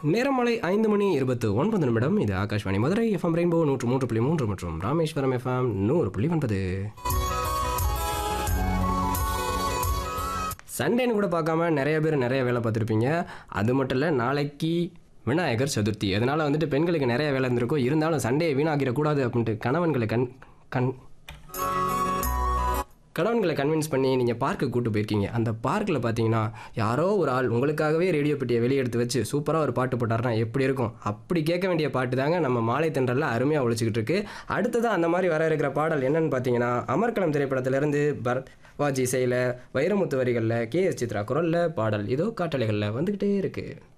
நேரமலை ஐந்து மணி இருபத்து ஒன்பது நிமிடம் இது ஆகாஷ்வாணி மதுரை எஃப்எம் ரெயின்போ நூற்று மூன்று புள்ளி மூன்று மற்றும் ராமேஸ்வரம் எஃப்எம் நூறு புள்ளி ஒன்பது சண்டேன்னு கூட பார்க்காம நிறைய பேர் நிறைய வேலை பார்த்துருப்பீங்க அது மட்டும் இல்லை நாளைக்கு விநாயகர் சதுர்த்தி அதனால் வந்துட்டு பெண்களுக்கு நிறைய வேலை இருந்திருக்கும் இருந்தாலும் சண்டே வீணாக்கிடக்கூடாது அப்படின்ட்டு கணவன்களை கண் கண் கணவன்களை கன்வின்ஸ் பண்ணி நீங்கள் பார்க்கு கூட்டு போயிருக்கீங்க அந்த பார்க்கில் பார்த்தீங்கன்னா யாரோ ஒரு ஆள் உங்களுக்காகவே ரேடியோ பெட்டியை வெளியே எடுத்து வச்சு சூப்பராக ஒரு பாட்டு போட்டாருன்னா எப்படி இருக்கும் அப்படி கேட்க வேண்டிய பாட்டு தாங்க நம்ம மாலை தென்றலில் அருமையாக ஒழிச்சிக்கிட்டு இருக்கு அடுத்ததான் அந்த மாதிரி வர இருக்கிற பாடல் என்னன்னு பார்த்தீங்கன்னா அமர்கலம் திரைப்படத்திலிருந்து பரத் வாஜி இசையில் வைரமுத்து வரிகளில் கே எஸ் சித்ரா குரலில் பாடல் இதோ காட்டலைகளில் வந்துக்கிட்டே இருக்குது